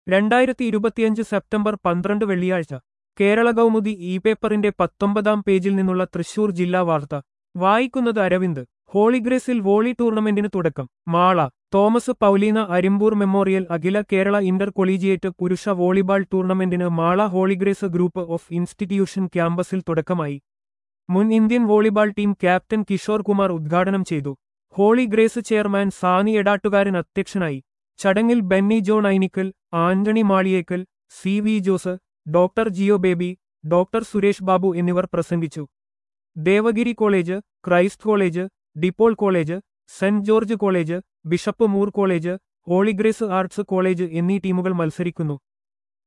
രണ്ടായിരത്തി ഇരുപത്തിയഞ്ച് സെപ്റ്റംബർ പന്ത്രണ്ട് വെള്ളിയാഴ്ച കേരള കൗമുദി ഇ പേപ്പറിന്റെ പത്തൊമ്പതാം പേജിൽ നിന്നുള്ള തൃശൂർ ജില്ലാ വാർത്ത വായിക്കുന്നത് അരവിന്ദ് ഹോളിഗ്രേസിൽ വോളി ടൂർണമെന്റിന് തുടക്കം മാള തോമസ് പൗലീന അരിമ്പൂർ മെമ്മോറിയൽ അഖില കേരള ഇന്റർ കൊളീജിയേറ്റ് പുരുഷ വോളിബാൾ ടൂർണമെന്റിന് Mala Holy Grace group of institution ക്യാമ്പസിൽ തുടക്കമായി മുൻ Indian volleyball team captain Kishore Kumar ഉദ്ഘാടനം ചെയ്തു Holy Grace chairman Sani Edattukaran അധ്യക്ഷനായി ചടങ്ങിൽ Benny John Ainikkal Antony Maliyekkal C V Jose doctor Jio Baby doctor Suresh Babu എന്നിവർ പ്രസംഗിച്ചു Devagiri college Christ college DePaul college saint George college bishop Moore college Holy Grace arts college എന്നീ ടീമുകൾ മത്സരിക്കുന്നു